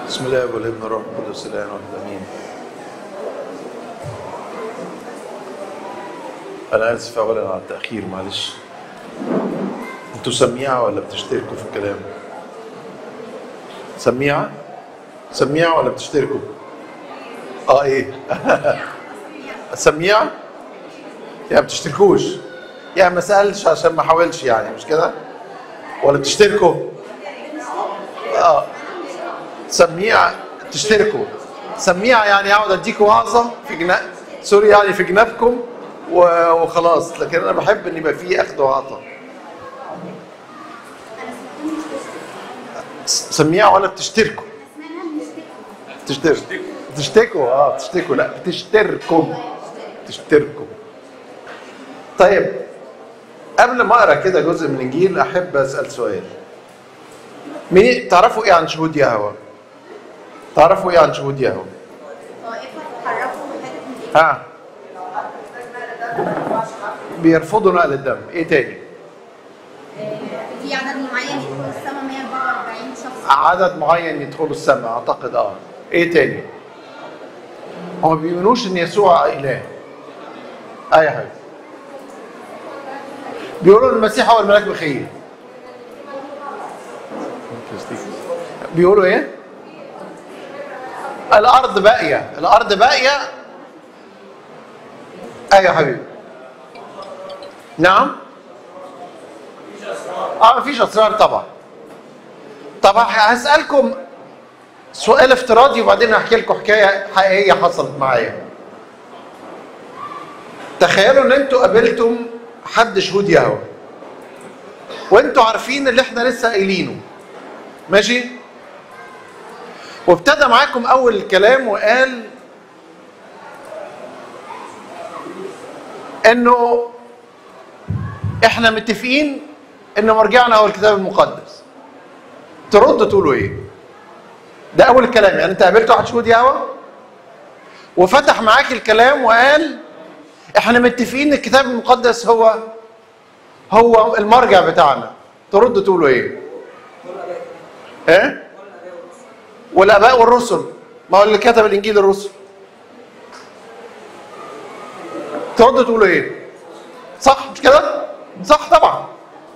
بسم الله والابن والروح القدس الان واحد امين انا اسف اولا على التاخير معلش انتوا سميعه ولا بتشتركوا في الكلام سميعه سميعه ولا بتشتركوا اه ايه سميعه يعني بتشتركوش يعني ما سالش عشان ما حاولش يعني مش كده ولا بتشتركوا اه سميعة تشتركوا سميعة يعني اقعد اديكوا وعظة في جنا سوري يعني في جنابكم و- وخلاص لكن انا بحب ان يبقى فيه اخذ وعطاء س- سميعة ولا بتشتركوا تشتركوا تشتكوا اه تشتكوا لا بتشتركوا تشتركوا طيب قبل ما اقرا كده جزء من الانجيل احب اسال سؤال مين تعرفوا ايه عن شهود يهوه تعرفوا ايه عن شهود يهوه طائفة تحركوا حتت من ها بيرفضوا نقل الدم ايه تاني في عدد معين يدخل السما 144 شخص عدد معين يدخلوا السماء اعتقد اه ايه تاني هو ما بيؤمنوش ان يسوع اله اي حاجه بيقولوا ان المسيح هو الملاك بخير بيقولوا ايه الارض باقيه الارض باقيه ايوه يا حبيبي نعم اه مفيش اسرار طبعا طب هسألكم سؤال افتراضي وبعدين هحكي لكم حكاية حقيقية حصلت معايا. تخيلوا ان انتوا قابلتم حد شهود يهوه. وانتوا عارفين اللي احنا لسه قايلينه. ماشي؟ وابتدى معاكم اول الكلام وقال انه احنا متفقين ان مرجعنا هو الكتاب المقدس. ترد تقولوا ايه؟ ده اول الكلام يعني انت قابلت واحد شهود يهوه وفتح معاك الكلام وقال احنا متفقين ان الكتاب المقدس هو هو المرجع بتاعنا ترد تقولوا ايه؟ ايه؟ والاباء والرسل ما هو اللي كتب الانجيل الرسل ترد تقولوا ايه؟ صح مش كده؟ صح طبعا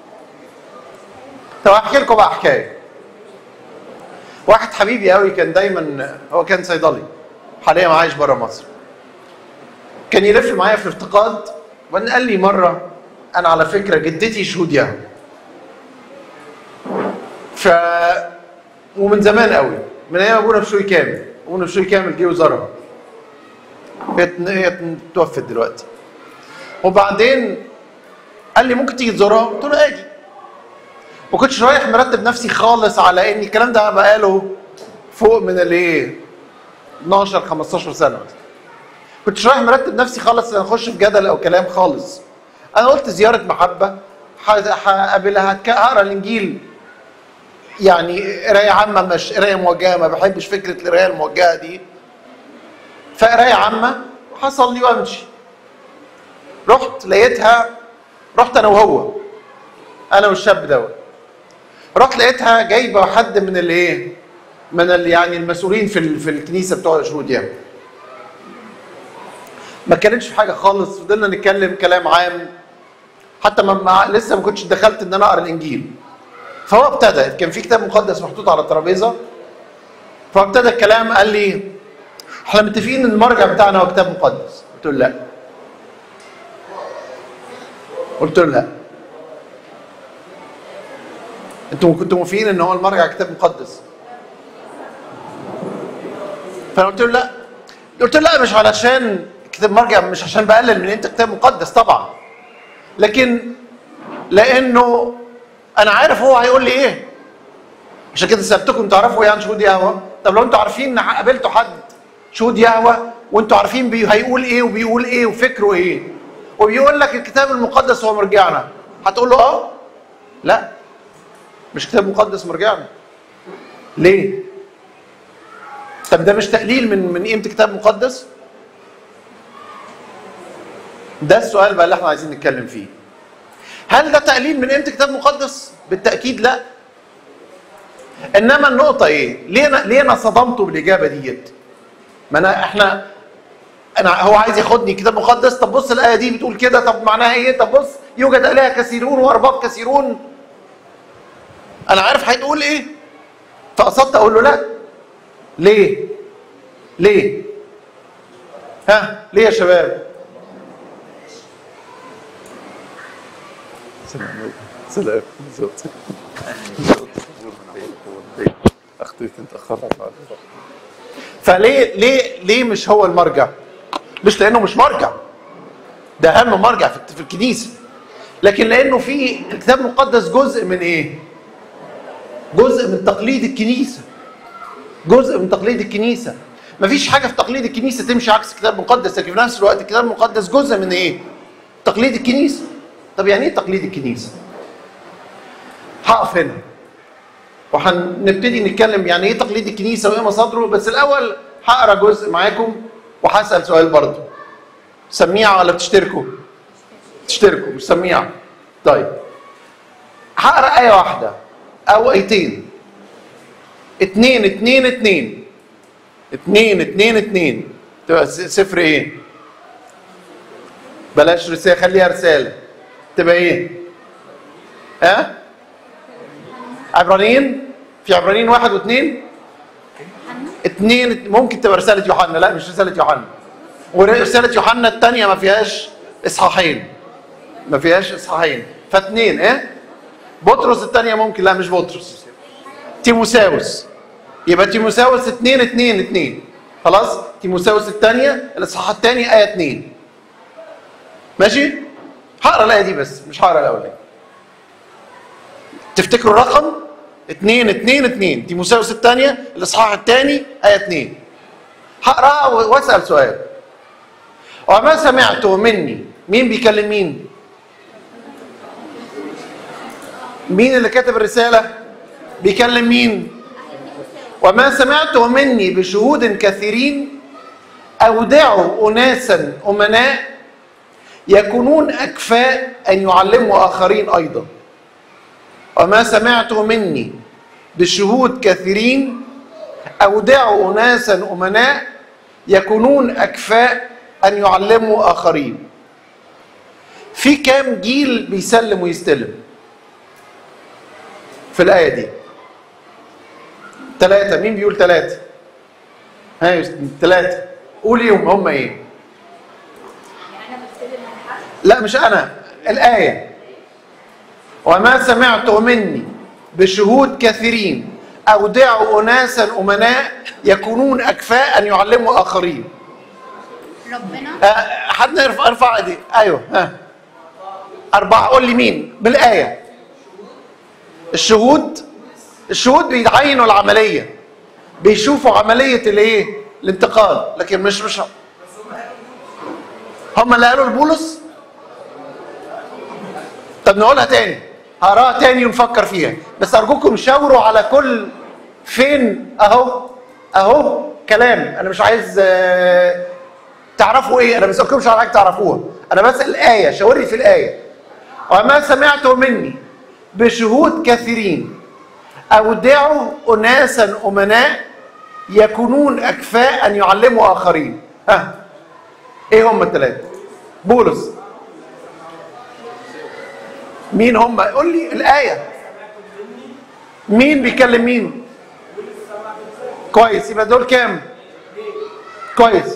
طب هحكي لكم بقى حكايه واحد حبيبي قوي كان دايما هو كان صيدلي حاليا عايش بره مصر كان يلف معايا في الافتقاد وبعدين قال لي مره انا على فكره جدتي شهود يهوه ف ومن زمان قوي من ايام ابونا بشوي كامل ابونا بشوي كامل جه وزارها هي هي توفت دلوقتي وبعدين قال لي ممكن تيجي تزورها قلت له اجي ما كنتش رايح مرتب نفسي خالص على ان الكلام ده بقاله فوق من الايه 12 15 سنه مثلا كنتش رايح مرتب نفسي خالص ان اخش في جدل او كلام خالص انا قلت زياره محبه ح- هقابلها هتك- هقرا الانجيل يعني قرايه عامه مش قرايه موجهه ما بحبش فكره القرايه الموجهه دي فقرايه عامه حصل لي وامشي رحت لقيتها رحت انا وهو انا والشاب دوت رحت لقيتها جايبه حد من الايه من ال يعني المسؤولين في ال- في الكنيسه بتوع الشهود يعني ما كانتش في حاجه خالص فضلنا نتكلم كلام عام حتى ما ما لسه ما كنتش دخلت ان انا اقرا الانجيل فهو ابتدى كان في كتاب مقدس محطوط على الترابيزه فابتدى الكلام قال لي احنا متفقين ان المرجع بتاعنا هو كتاب مقدس قلت له لا قلت له لا انتوا كنتوا موافقين ان هو المرجع كتاب مقدس فانا قلت له لا قلت له لا مش علشان كتاب مرجع مش عشان بقلل من انت كتاب مقدس طبعا لكن لانه انا عارف هو هيقول لي ايه عشان كده سالتكم تعرفوا ايه عن شهود يهوه طب لو انتوا عارفين ان قابلتوا حد شهود يهوه وانتوا عارفين بي هيقول ايه وبيقول ايه وفكره ايه وبيقول لك الكتاب المقدس هو مرجعنا هتقول له اه لا مش كتاب مقدس مرجعنا ليه طب ده مش تقليل من من قيمه كتاب مقدس ده السؤال بقى اللي احنا عايزين نتكلم فيه هل ده تقليل من قيمه كتاب مقدس بالتاكيد لا انما النقطه ايه ليه انا ليه انا صدمته بالاجابه ديت ما انا احنا انا هو عايز ياخدني كتاب مقدس طب بص الايه دي بتقول كده طب معناها ايه طب بص يوجد الهه كثيرون وارباب كثيرون انا عارف هيقول ايه فقصدت اقول له لا ليه ليه ها ليه يا شباب سلام سلام اخطيت انت اخرت فليه ليه ليه مش هو المرجع مش لانه مش مرجع ده اهم مرجع في في الكنيسه لكن لانه في الكتاب المقدس جزء من ايه جزء من تقليد الكنيسه جزء من تقليد الكنيسه مفيش حاجه في تقليد الكنيسه تمشي عكس الكتاب المقدس لكن في نفس الوقت الكتاب المقدس جزء من ايه تقليد الكنيسه طب يعني ايه تقليد الكنيسه هقف هنا وهنبتدي نتكلم يعني ايه تقليد الكنيسه وايه مصادره بس الاول هقرا جزء معاكم وهسال سؤال برضه سميعه ولا بتشتركوا؟ تشتركوا مش سميعه طيب هقرا ايه واحده او ايتين اتنين اتنين اتنين اتنين اتنين اتنين تبقى س- صفر ايه؟ بلاش رسالة خليها رسالة تبقى ايه؟ ها؟ عبرانيين في عبرانيين واحد واثنين اثنين ممكن تبقى رسالة يوحنا لا مش رسالة يوحنا ورسالة يوحنا الثانية ما فيهاش اصحاحين ما فيهاش اصحاحين فاثنين ايه؟ بطرس الثانية ممكن لا مش بطرس تيموساوس يبقى تيموساوس اثنين اثنين اثنين خلاص تيموساوس الثانية الاصحاح الثاني آية اثنين ماشي؟ هقرا الآية دي بس مش هقرا الأولاني تفتكروا الرقم؟ اثنين اثنين اثنين تيموساوس الثانية الإصحاح الثاني آية اثنين هقراها واسأل سؤال وما سمعته مني مين بيكلم مين؟ مين اللي كاتب الرسالة؟ بيكلم مين؟ وما سمعته مني بشهود كثيرين أودعوا أناسا أمناء يكونون أكفاء أن يعلموا آخرين أيضا وما سمعته مني بشهود كثيرين أودعوا أناسا أمناء يكونون أكفاء أن يعلموا آخرين في كام جيل بيسلم ويستلم في الآية دي ثلاثة مين بيقول ثلاثة ها ثلاثة قوليهم هم ايه لا مش انا الآية وما سمعته مني بشهود كثيرين أودعوا أناسا أمناء يكونون أكفاء أن يعلموا آخرين ربنا آه، حد يرفع ارفع ايدي ايوه ها أربعة قول لي مين بالآية الشهود الشهود بيعينوا العملية بيشوفوا عملية الايه الانتقال لكن مش مش هم اللي قالوا لبولس طب نقولها تاني هقراها تاني ونفكر فيها بس ارجوكم شاوروا على كل فين اهو اهو كلام انا مش عايز آه، تعرفوا ايه انا ما بسالكمش على حاجه تعرفوها انا بسال الايه شاوري في الايه وما سمعته مني بشهود كثيرين اودعوا اناسا امناء يكونون اكفاء ان يعلموا اخرين ها ايه هم الثلاثه بولس مين هم قول لي الايه مين بيكلم مين كويس يبقى دول كام كويس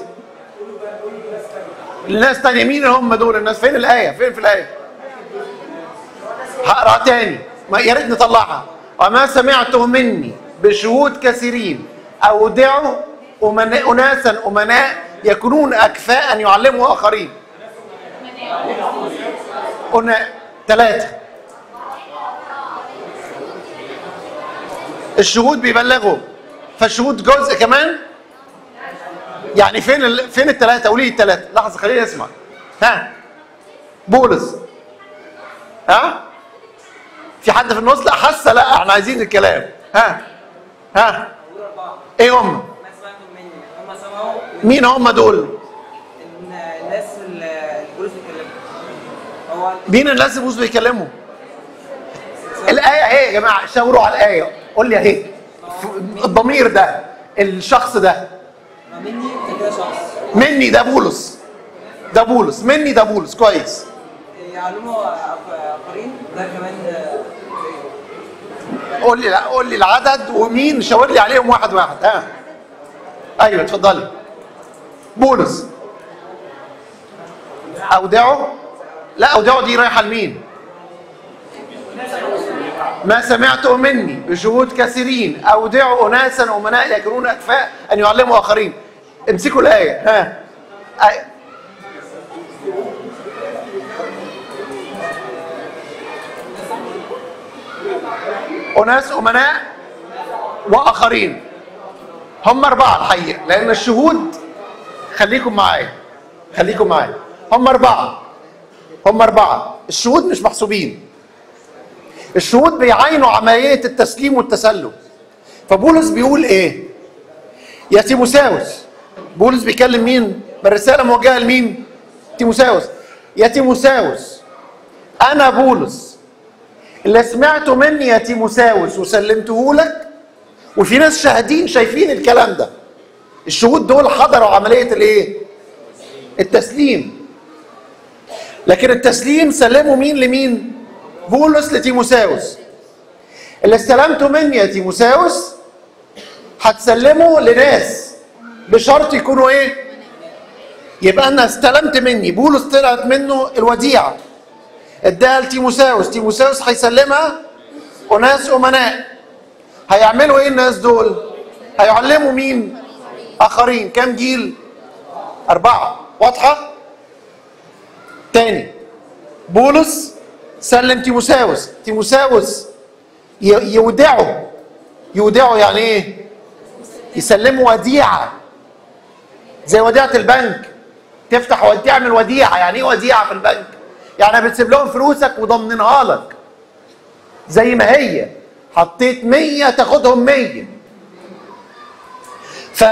الناس تانية مين هم دول الناس فين الآية فين في الآية هقرا تاني ما يا ريت نطلعها وما سمعته مني بشهود كثيرين أودعوا أمناء أناسا أمناء يكونون أكفاء أن يعلموا آخرين أنا ثلاثة الشهود بيبلغوا فالشهود جزء كمان يعني فين ال... فين الثلاثة؟ قولي لي الثلاثة، لحظة خليني اسمع. ها؟ بولس. ها؟ في حد في النص؟ لا حاسة لا احنا عايزين الكلام. ها؟ ها؟ ايه هم؟ ما سمعتم مني هم سمعوا مين هم دول؟ ان الناس اللي البوليس بيتكلموا هو مين الناس اللي بيكلموا؟ الآية اهي يا جماعة شاوروا على الآية، قول لي اهي. ف- الضمير ده الشخص ده ما مني ده كده شخص مني ده بولس ده بولس مني ده بولس كويس يعلموا اخرين ده كمان آه، قول لي لا قول لي العدد ومين شاور لي عليهم واحد واحد ها ايوه اتفضلي بولس اودعه لا اودعه دي رايحه لمين ما سمعته مني بشهود كثيرين اودعوا اناسا امناء يكونون اكفاء ان يعلموا اخرين امسكوا الايه ها آية. أناس أمناء وآخرين هم أربعة الحقيقة لأن الشهود خليكم معايا خليكم معايا هم أربعة هم أربعة الشهود مش محسوبين الشهود بيعاينوا عملية التسليم والتسلم فبولس بيقول إيه يا تيموساوس بولس بيكلم مين من الرسالة موجهة لمين تيموساوس يا تيموساوس أنا بولس اللي سمعته مني يا تيموساوس وسلمته لك وفي ناس شاهدين شايفين الكلام ده الشهود دول حضروا عملية الايه التسليم لكن التسليم سلموا مين لمين بولس لتيموساوس اللي استلمته مني يا تيموساوس هتسلمه لناس بشرط يكونوا ايه يبقى انا استلمت مني بولس طلعت منه الوديعه اداها لتيموساوس تيموساوس هيسلمها اناس امناء هيعملوا ايه الناس دول هيعلموا مين اخرين كام جيل اربعه واضحه تاني بولس سلم تيموساوس تيموساوس ي- يودعه يودعه يعني ايه يسلمه وديعه زي وديعه البنك تفتح ود- تعمل وديعه يعني ايه وديعه في البنك يعني بتسيب لهم فلوسك وضمنها لك زي ما هي حطيت مية تاخدهم مية ف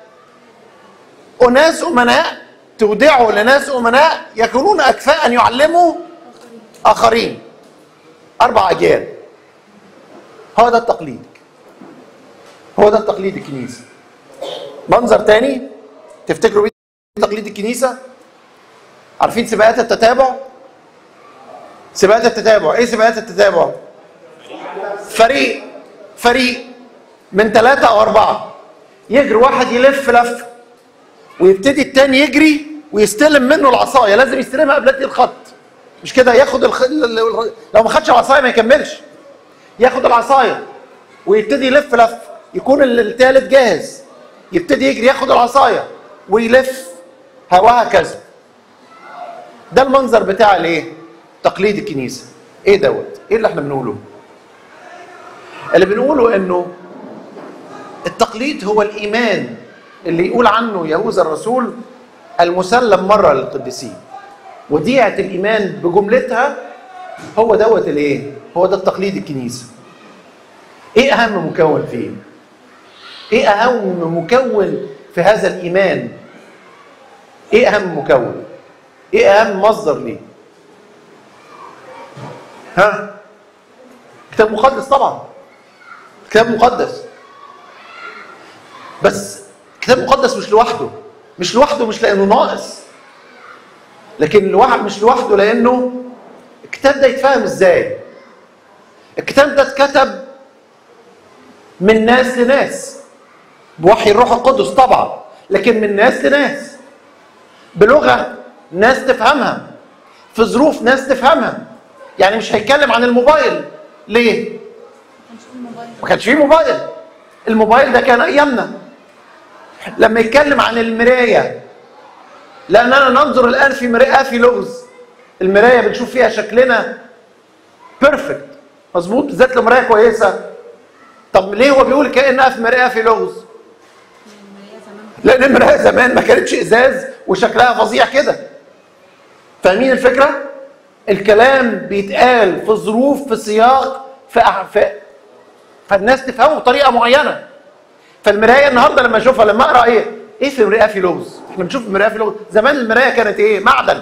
أناس أمناء تودعوا لناس أمناء يكونون أكفاء أن يعلموا آخرين أربع أجيال هو ده التقليد هو ده التقليد الكنيسة منظر تاني تفتكروا بيه تقليد الكنيسة عارفين سباقات التتابع سباقات التتابع ايه سباقات التتابع فريق فريق من ثلاثة أو أربعة يجري واحد يلف لف ويبتدي التاني يجري ويستلم منه العصاية لازم يستلمها قبل يدي الخط مش كده ياخد الخ... ال- ال- لو ما خدش العصاية ما يكملش ياخد العصاية ويبتدي يلف لف يكون ال- التالت جاهز يبتدي يجري ياخد العصاية ويلف وهكذا ده المنظر بتاع الايه تقليد الكنيسة ايه دوت ايه اللي احنا بنقوله اللي بنقوله انه التقليد هو الايمان اللي يقول عنه يهوذا الرسول المسلم مره للقديسين وديعه الايمان بجملتها هو دوت الايه هو ده التقليد الكنيسه ايه اهم مكون فيه ايه اهم مكون في هذا الايمان ايه اهم مكون ايه اهم مصدر ليه ها كتاب مقدس طبعا كتاب مقدس بس كتاب مقدس مش لوحده مش لوحده مش لانه ناقص لكن لوحده مش لوحده لانه الكتاب ده يتفهم ازاي الكتاب ده اتكتب من ناس لناس بوحي الروح القدس طبعا لكن من ناس لناس بلغه ناس تفهمها في ظروف ناس تفهمها يعني مش هيتكلم عن الموبايل ليه ما كانش فيه موبايل الموبايل ده كان ايامنا لما يتكلم عن المرايه لاننا ننظر الان في مرآة في لغز المرايه بنشوف فيها شكلنا بيرفكت مظبوط بالذات لو مرايه كويسه طب ليه هو بيقول كانها في مرآة في لغز لان المرايه زمان ما كانتش ازاز وشكلها فظيع كده فاهمين الفكره الكلام بيتقال في ظروف في سياق في, أح- في فالناس تفهمه بطريقه معينه فالمرايه النهارده لما اشوفها لما اقرا ايه ايه في مرآة في لغز احنا بنشوف المرايه في لغز زمان المرايه كانت ايه معدن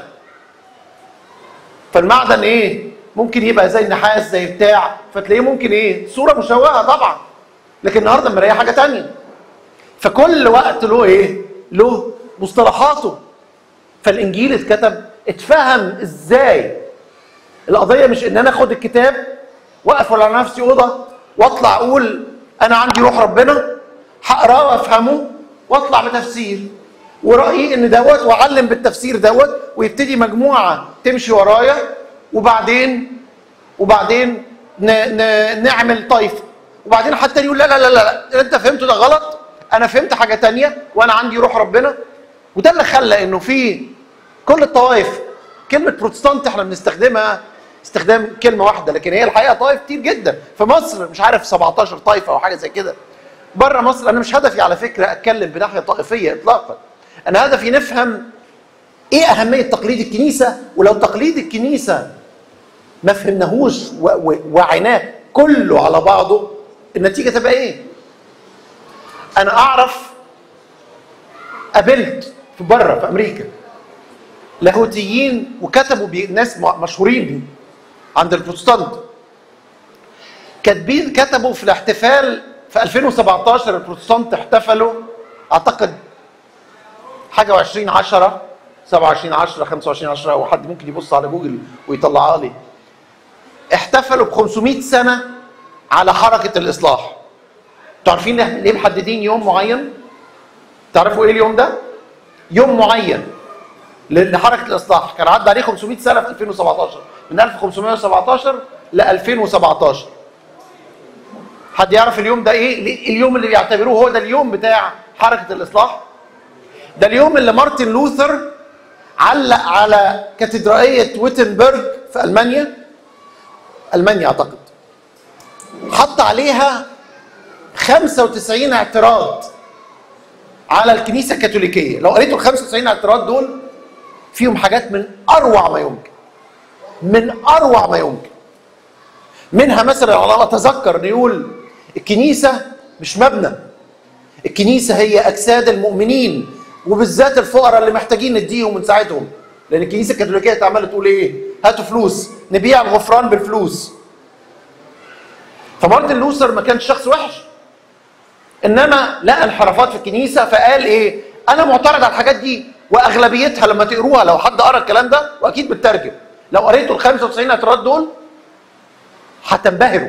فالمعدن ايه ممكن يبقى زي النحاس زي بتاع فتلاقيه ممكن ايه صوره مشوهه طبعا لكن النهارده المرايه حاجه تانية فكل وقت له ايه له مصطلحاته فالانجيل اتكتب اتفهم ازاي القضيه مش ان انا اخد الكتاب واقفل على نفسي اوضه واطلع اقول انا عندي روح ربنا هقراه وافهمه واطلع بتفسير ورايي ان دوت واعلم بالتفسير دوت ويبتدي مجموعه تمشي ورايا وبعدين وبعدين ن ن نعمل طائفه وبعدين حد تاني يقول لا لا لا لا لا انت فهمته ده غلط انا فهمت حاجه تانية وانا عندي روح ربنا وده اللي خلى انه في كل الطوائف كلمه بروتستانت احنا بنستخدمها استخدام كلمه واحده لكن هي الحقيقه طائف كتير جدا في مصر مش عارف 17 طائفه او حاجه زي كده بره مصر انا مش هدفي على فكره اتكلم بناحيه طائفيه اطلاقا انا هدفي نفهم ايه اهميه تقليد الكنيسه ولو تقليد الكنيسه ما فهمناهوش و- و- وعيناه كله على بعضه النتيجه تبقى ايه انا اعرف قابلت في بره في امريكا لاهوتيين وكتبوا بي ناس م- مشهورين عند البروتستانت كاتبين كتبوا في الاحتفال في 2017 البروتستانت احتفلوا اعتقد حاجه و20 10 27 10 25 10 او حد ممكن يبص على جوجل ويطلعها لي احتفلوا ب 500 سنه على حركه الاصلاح انتوا عارفين ليه ليه محددين يوم معين تعرفوا ايه اليوم ده يوم معين ل- لحركه الاصلاح كان عدى عليه 500 سنه في 2017 من 1517 ل 2017 حد يعرف اليوم ده ايه ليه- اليوم اللي بيعتبروه هو ده اليوم بتاع حركه الاصلاح ده اليوم اللي مارتن لوثر علق على كاتدرائيه ويتنبرج في المانيا المانيا اعتقد حط عليها 95 اعتراض على الكنيسه الكاثوليكيه لو قريتوا ال 95 اعتراض دول فيهم حاجات من اروع ما يمكن من اروع ما يمكن منها مثلا على ما اتذكر إنه يقول الكنيسه مش مبنى الكنيسه هي اجساد المؤمنين وبالذات الفقراء اللي محتاجين نديهم ونساعدهم لان الكنيسه الكاثوليكيه عماله تقول ايه هاتوا فلوس نبيع الغفران بالفلوس فمارتن لوثر ما كانش شخص وحش انما لقى انحرافات في الكنيسه فقال ايه انا معترض على الحاجات دي واغلبيتها لما تقروها لو حد قرا الكلام ده واكيد بتترجم لو قريتوا ال 95 اعتراض دول هتنبهروا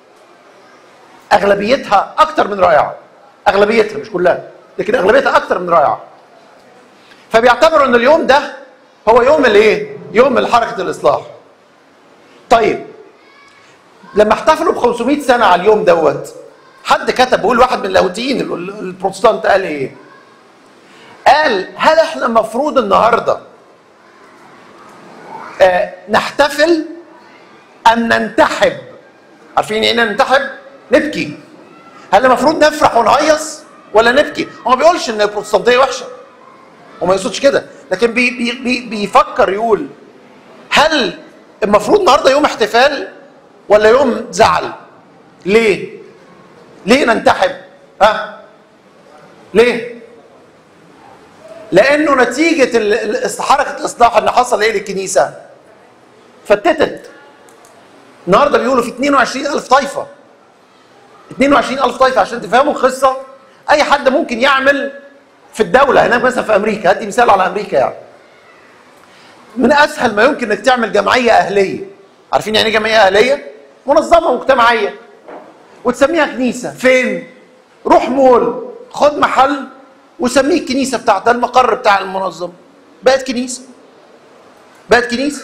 اغلبيتها اكتر من رائعه اغلبيتها مش كلها لكن اغلبيتها اكتر من رائعه فبيعتبروا ان اليوم ده هو يوم الايه يوم حركه الاصلاح طيب لما احتفلوا ب 500 سنه على اليوم دوت حد كتب بيقول واحد من اللاهوتيين ال- ال- البروتستانت قال ايه قال هل احنا المفروض النهارده آه نحتفل ام ننتحب عارفين يعني ايه ننتحب نبكي هل المفروض نفرح ونهيص ولا نبكي هو ما بيقولش ان البروتستانتيه وحشه هو ما يقصدش كده لكن بي بي بي بيفكر يقول هل المفروض النهارده يوم احتفال ولا يوم زعل ليه ليه ننتحب ها ليه لانه نتيجه ال- ال- حركه الاصلاح اللي حصل ايه للكنيسه فتتت النهارده بيقولوا في 22000 طائفه 22000 طائفه عشان تفهموا القصه اي حد ممكن يعمل في الدوله هناك مثلا في امريكا هدي مثال على امريكا يعني من اسهل ما يمكن انك تعمل جمعيه اهليه عارفين يعني ايه جمعيه اهليه منظمه مجتمعيه وتسميها كنيسه فين روح مول خد محل وسميه الكنيسه بتاعتها ده المقر بتاع المنظمه بقت كنيسه بقت كنيسه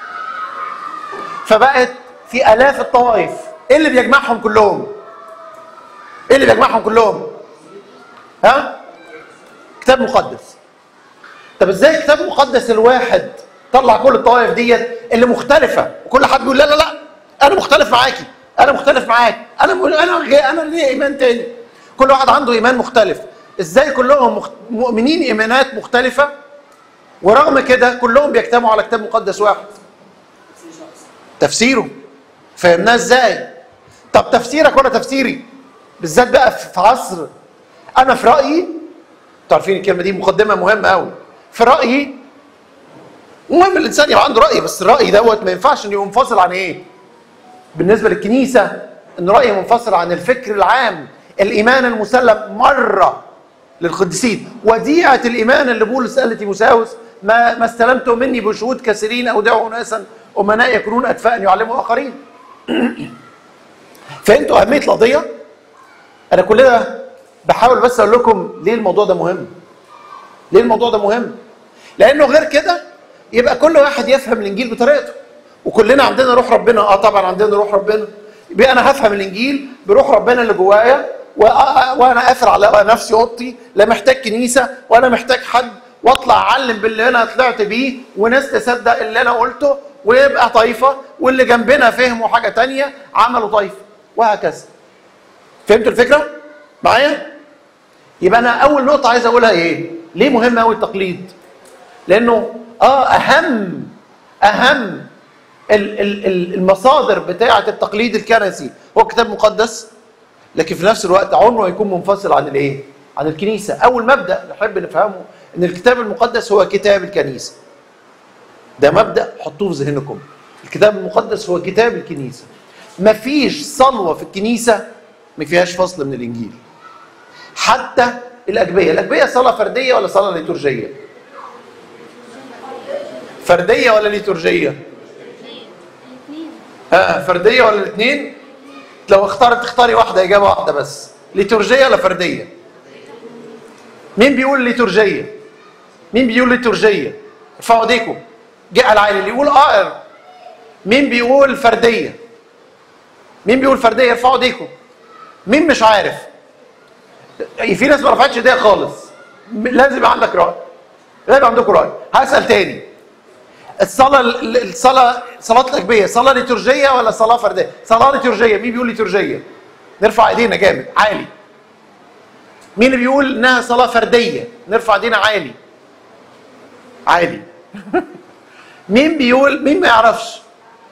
فبقت في الاف الطوائف ايه اللي بيجمعهم كلهم ايه اللي بيجمعهم كلهم ها كتاب مقدس طب ازاي كتاب مقدس الواحد طلع كل الطوائف ديت اللي مختلفه وكل حد بيقول لا لا لا انا مختلف معاكي انا مختلف معاك انا م- انا غي- انا ليه ايمان تاني كل واحد عنده ايمان مختلف ازاي كلهم مخت... مؤمنين ايمانات مختلفه ورغم كده كلهم بيجتمعوا على كتاب مقدس واحد تفسيره فهمناه ازاي طب تفسيرك ولا تفسيري بالذات بقى في في عصر انا في رايي انتوا عارفين الكلمه دي مقدمه مهمه قوي في رايي المهم الانسان يبقى عنده راي بس الراي دوت ما ينفعش انه ينفصل عن ايه بالنسبه للكنيسه ان رايي منفصل عن الفكر العام الايمان المسلم مره للقديسين وديعه الايمان اللي بولس قال لتيموساوس ما ما استلمته مني بشهود كثيرين اودعوا اناسا امناء يكونون ادفاء يعلموا اخرين فهمتوا اهميه القضيه انا كل ده بحاول بس اقول لكم ليه الموضوع ده مهم ليه الموضوع ده مهم لانه غير كده يبقى كل واحد يفهم الانجيل بطريقته وكلنا عندنا روح ربنا اه طبعا عندنا روح ربنا يبقى انا هفهم الانجيل بروح ربنا اللي جوايا وأ- وانا قافل على نفسي اوضتي لا محتاج كنيسه ولا محتاج حد واطلع اعلم باللي انا طلعت بيه وناس تصدق اللي انا قلته ويبقى طائفه واللي جنبنا فهموا حاجه تانية عملوا طائفه وهكذا فهمتوا الفكره معايا يبقى انا اول نقطه عايز اقولها ايه ليه مهم قوي التقليد لانه اه اهم اهم ال- ال- ال- المصادر بتاعه التقليد الكنسي هو الكتاب المقدس لكن في نفس الوقت عمره ما يكون منفصل عن الايه عن الكنيسه اول مبدا نحب نفهمه ان الكتاب المقدس هو كتاب الكنيسه ده مبدا حطوه في ذهنكم الكتاب المقدس هو كتاب الكنيسه مفيش صلوه في الكنيسه ما فيهاش فصل من الانجيل حتى الاجبيه الاجبيه صلاه فرديه ولا صلاه ليتورجيه فرديه ولا ليتورجيه الاثنين ها فرديه ولا الاثنين لو اختارت تختاري واحده اجابه واحده بس ليتورجيه ولا فرديه مين بيقول ليتورجيه مين بيقول ليتورجيه ارفعوا ايديكم جاء العالي اللي يقول اه مين بيقول فرديه مين بيقول فرديه ارفعوا ايديكم مين مش عارف في ناس ما رفعتش ايديها خالص م- لازم يبقى عندك راي لازم يبقى عندكم راي هسال تاني الصلاه ال- الصلاه صلاه الاجبيه صلاه ليتورجيه ولا صلاه فرديه صلاه ليتورجيه مين بيقول ليتورجيه نرفع ايدينا جامد عالي مين اللي بيقول انها صلاه فرديه نرفع ايدينا عالي عالي مين بيقول مين ما يعرفش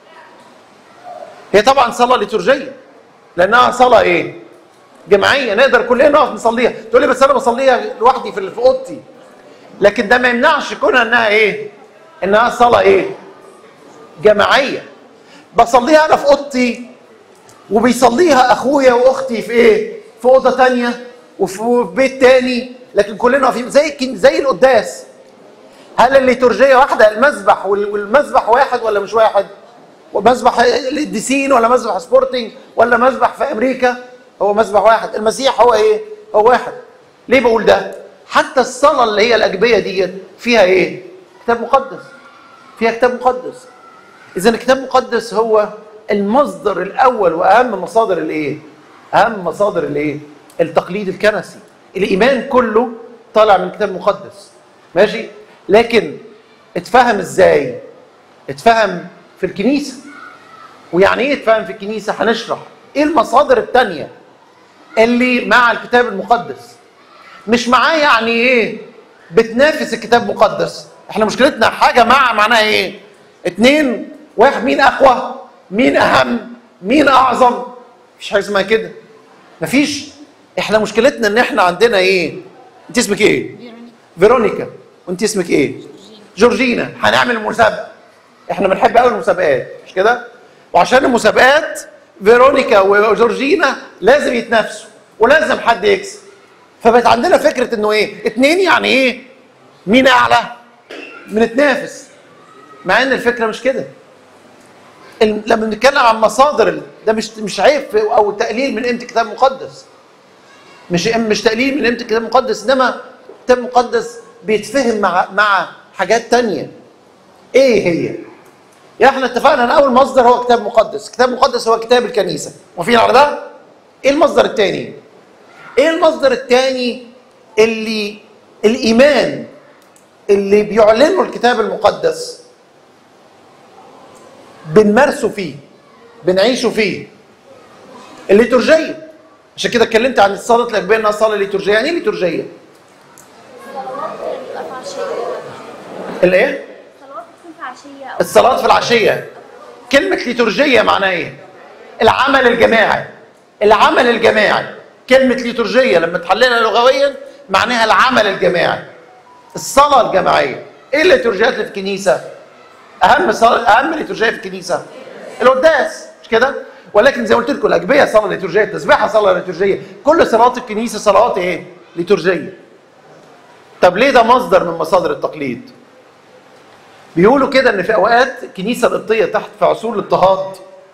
هي طبعا صلاه ليتورجيه لانها صلاه ايه جماعيه نقدر كلنا نقف نصليها تقول لي بس انا بصليها لوحدي في في اوضتي لكن ده ما يمنعش كونها انها ايه انها صلاه ايه جماعيه بصليها انا في اوضتي وبيصليها اخويا واختي في ايه في اوضه تانية وفي بيت تاني لكن كلنا واقفين زي الكن- زي القداس هل الليتورجيه واحده المذبح وال- والمذبح واحد ولا مش واحد ومذبح القديسين ولا مذبح سبورتنج ولا مذبح في امريكا هو مذبح واحد المسيح هو ايه هو واحد ليه بقول ده حتى الصلاه اللي هي الاجبيه ديت فيها ايه كتاب مقدس فيها كتاب مقدس اذا الكتاب المقدس هو المصدر الاول واهم مصادر الايه اهم مصادر الايه التقليد الكنسي الايمان كله طالع من الكتاب المقدس ماشي لكن اتفهم ازاي اتفهم في الكنيسه ويعني ايه اتفهم في الكنيسه هنشرح ايه المصادر التانية اللي مع الكتاب المقدس مش معاه يعني ايه بتنافس الكتاب المقدس احنا مشكلتنا حاجه مع معناها ايه اتنين واحد مين اقوى مين اهم مين اعظم مفيش حاجه اسمها كده مفيش احنا مشكلتنا ان احنا عندنا ايه انت اسمك ايه فيرونيكا وانت اسمك ايه جورجينا هنعمل مسابقه احنا بنحب قوي المسابقات مش كده وعشان المسابقات فيرونيكا وجورجينا لازم يتنافسوا ولازم حد يكسب فبقت عندنا فكره انه ايه اتنين يعني ايه مين اعلى بنتنافس مع ان الفكره مش كده ال- لما بنتكلم عن مصادر ال- ده مش مش عيب في- او تقليل من قيمه الكتاب المقدس مش مش تقليل من قيمه الكتاب المقدس انما الكتاب المقدس بيتفهم مع مع حاجات تانية ايه هي يا احنا اتفقنا ان اول مصدر هو كتاب مقدس الكتاب المقدس هو كتاب الكنيسه موافقين على ده ايه المصدر الثاني ايه المصدر الثاني اللي الايمان اللي بيعلنه الكتاب المقدس بنمارسه فيه بنعيشه فيه الليتورجيه عشان كده اتكلمت عن الصلاه الاجبيه انها صلاه ليتورجيه يعني ايه ليتورجيه صلوات بتبقى في عشية الايه صلوات بتكون في عشية أو الصلاة في العشية كلمة ليتورجية معناها ايه؟ العمل الجماعي العمل الجماعي كلمة ليتورجية لما تحللها لغويا معناها العمل الجماعي الصلاة الجماعية ايه الليتورجيات اللي في الكنيسة؟ أهم صلاة أهم ليتورجية في الكنيسة القداس مش كده؟ ولكن زي ما قلت لكم الاجبيه صلاه ليتورجيه التسبيحه صلاه ليتورجيه كل صلوات الكنيسه صلوات ايه ليتورجيه طب ليه ده مصدر من مصادر التقليد بيقولوا كده ان في اوقات الكنيسه القبطيه تحت في عصور الاضطهاد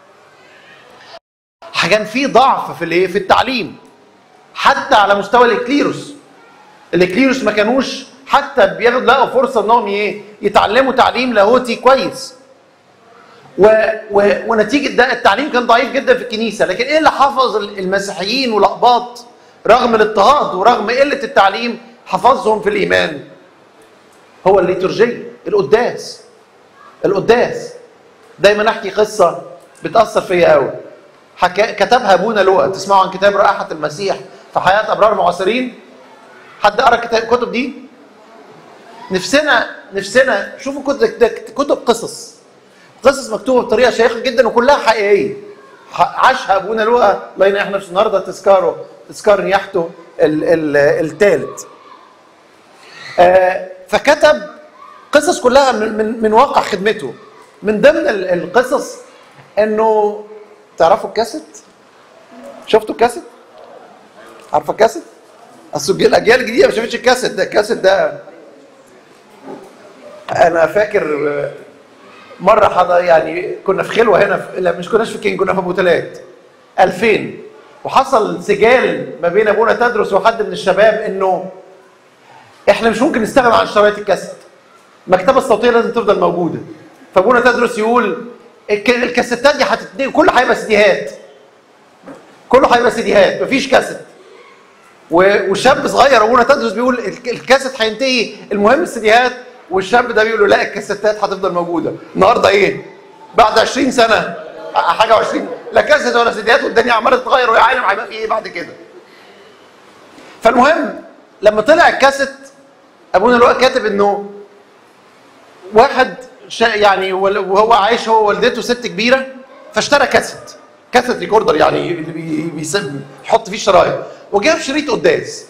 كان في ضعف في الايه في التعليم حتى على مستوى الاكليروس الاكليروس ما كانوش حتى بياخد لقوا فرصه انهم ايه يتعلموا تعليم لاهوتي كويس و... و... ونتيجه ده التعليم كان ضعيف جدا في الكنيسه لكن ايه اللي حفظ المسيحيين والاقباط رغم الاضطهاد ورغم قله التعليم حفظهم في الايمان هو الليتورجيه القداس القداس دايما احكي قصه بتاثر فيا قوي حكا... كتبها ابونا لوقا تسمعوا عن كتاب رائحه المسيح في حياه ابرار معاصرين حد قرا الكتاب- الكتب دي نفسنا نفسنا شوفوا كتب كتب قصص قصص مكتوبه بطريقه شيقه جدا وكلها حقيقيه ح- عاشها ابونا لوقا الله ينيح نفسه النهارده تذكاره تذكار نياحته الثالث آه، فكتب قصص كلها من من من واقع خدمته من ضمن ال- القصص انه تعرفوا الكاسيت شفتوا الكاسيت عارفه الكاسيت اصل الج- الاجيال الجديده ما شافتش الكاسيت ده الكاسيت ده انا فاكر آه، مره حضر يعني كنا في خلوه هنا في لا مش كناش في كين كنا في ابو تلات 2000 وحصل سجال ما بين ابونا تدرس وحد من الشباب انه احنا مش ممكن نستغنى عن شرايط الكاسيت المكتبه الصوتيه لازم تفضل موجوده فابونا تدرس يقول الك- الكاسيتات دي هتتنقل كله هيبقى سيديهات كله هيبقى سيديهات مفيش كاسيت و- وشاب صغير ابونا تدرس بيقول الك- الكاسيت هينتهي المهم السيديهات والشاب ده بيقول له لا الكاسيتات هتفضل موجوده النهارده ايه بعد 20 سنه ح- حاجه و20 لا كاسيت ولا سيديهات والدنيا عماله تتغير ويا عالم هيبقى في ايه بعد كده فالمهم لما طلع الكاسيت ابونا لوقا كاتب انه واحد شا يعني ول- وهو عايش هو والدته ست كبيره فاشترى كاسيت كاسيت ريكوردر يعني اللي بي- بيسم يحط فيه الشرايط وجاب شريط قداس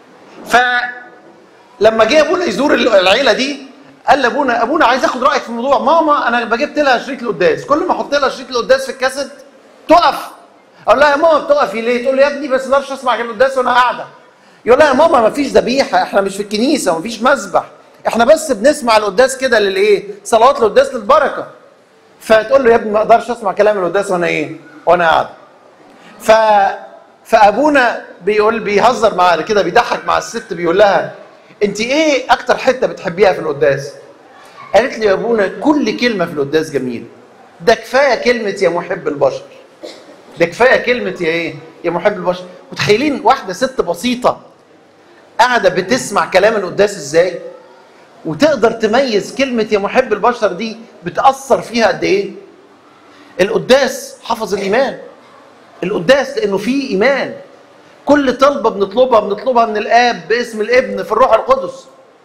فلما جه ابونا يزور ال- العيله دي قال لابونا ابونا عايز اخد رايك في الموضوع ماما انا بجبت لها شريط القداس كل ما احط لها شريط القداس في الكاسيت تقف اقول لها يا ماما بتقفي ليه تقول لي يا ابني بس ما اقدرش اسمع القداس وانا قاعده يقول لها يا ماما ما فيش ذبيحه احنا مش في الكنيسه وما فيش مذبح احنا بس بنسمع القداس كده للايه صلوات القداس للبركه فتقول له يا ابني ما اقدرش اسمع كلام القداس وانا ايه وانا قاعد ف فابونا بيقول بيهزر مع كده بيضحك مع الست بيقول لها انت ايه اكتر حته بتحبيها في القداس قالت لي يا ابونا كل كلمه في القداس جميله ده كفايه كلمه يا محب البشر ده كفايه كلمه يا ايه يا محب البشر متخيلين واحده ست بسيطه قاعده بتسمع كلام القداس ازاي وتقدر تميز كلمه يا محب البشر دي بتاثر فيها قد ايه القداس حفظ الايمان القداس لانه فيه ايمان كل طلبه بنطلبها بنطلبها من الاب باسم الابن في الروح القدس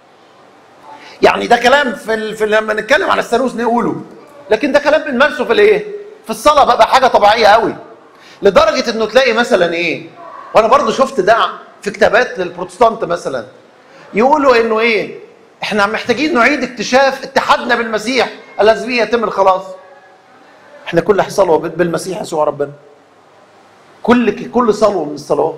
يعني ده كلام في, ال... في لما نتكلم عن الثالوث نقوله لكن ده كلام بنمارسه في الايه في الصلاه بقى حاجه طبيعيه قوي لدرجه انه تلاقي مثلا ايه وانا برضو شفت ده في كتابات للبروتستانت مثلا يقولوا انه ايه احنا محتاجين نعيد اكتشاف اتحادنا بالمسيح الذي به يتم الخلاص احنا كل صلوه بالمسيح يسوع ربنا كل كل صلوه من الصلوات